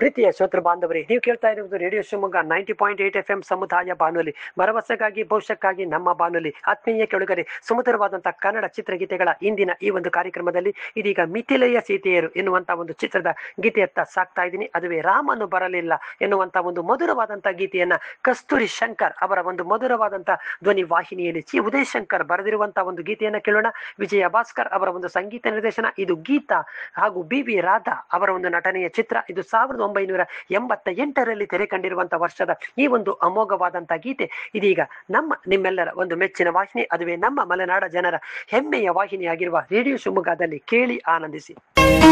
ಪ್ರೀತಿಯ ಶ್ರೋತೃ ಬಾಂಧವರೇ ನೀವು ಕೇಳ್ತಾ ಇರುವುದು radio Shivamogga ninety point eight F M ಸಮುದಾಯ ಬಾನುಲಿ ಭರವಸೆಗಾಗಿ ಭವಿಷ್ಯಕ್ಕಾಗಿ ನಮ್ಮ ಬಾನುಲಿ ಆತ್ಮೀಯ ಕೆಳಗರೆ ಸುಮಧುರವಾದಂತಹ ಕನ್ನಡ ಚಿತ್ರಗೀತೆಗಳ ಇಂದಿನ ಈ ಒಂದು ಕಾರ್ಯಕ್ರಮದಲ್ಲಿ ಇದೀಗ ಮಿಥಿಲೆಯ ಸೀತೆಯರು ಎನ್ನುವಂತ ಒಂದು ಚಿತ್ರದ ಗೀತೆಯತ್ತ ಸಾಕ್ತಾ ಇದ್ದೀನಿ ಅದುವೇ ರಾಮನು ಬರಲಿಲ್ಲ ಎನ್ನುವಂತ ಒಂದು ಮಧುರವಾದಂತಹ ಗೀತೆಯನ್ನ ಕಸ್ತೂರಿ ಶಂಕರ್ ಅವರ ಒಂದು ಮಧುರವಾದಂತಹ ಧ್ವನಿ ವಾಹಿನಿಯಲ್ಲಿ ಚಿ ಉದಯ್ ಶಂಕರ್ ಬರೆದಿರುವಂತಹ ಒಂದು ಗೀತೆಯನ್ನ ಕೇಳೋಣ ವಿಜಯ ಭಾಸ್ಕರ್ ಅವರ ಒಂದು ಸಂಗೀತ ನಿರ್ದೇಶನ ಇದು ಗೀತಾ ಹಾಗೂ ಬಿ ವಿ ರಾಧಾ ಅವರ ಒಂದು ನಟನೆಯ ಚಿತ್ರ ಇದು ಸಾವಿರದ ಒಂಬೈನೂರ ಎಂಬತ್ತ ಎಂಟರಲ್ಲಿ ತೆರೆ ಕಂಡಿರುವಂತಹ ವರ್ಷದ ಈ ಒಂದು ಅಮೋಘವಾದಂತಹ ಗೀತೆ ಇದೀಗ ನಮ್ಮ ನಿಮ್ಮೆಲ್ಲರ ಒಂದು ಮೆಚ್ಚಿನ ವಾಹಿನಿ ಅದುವೇ ನಮ್ಮ ಮಲೆನಾಡ ಜನರ ಹೆಮ್ಮೆಯ ವಾಹಿನಿಯಾಗಿರುವ ರೇಡಿಯೋ ಶಿವಮೊಗ್ಗದಲ್ಲಿ ಕೇಳಿ ಆನಂದಿಸಿ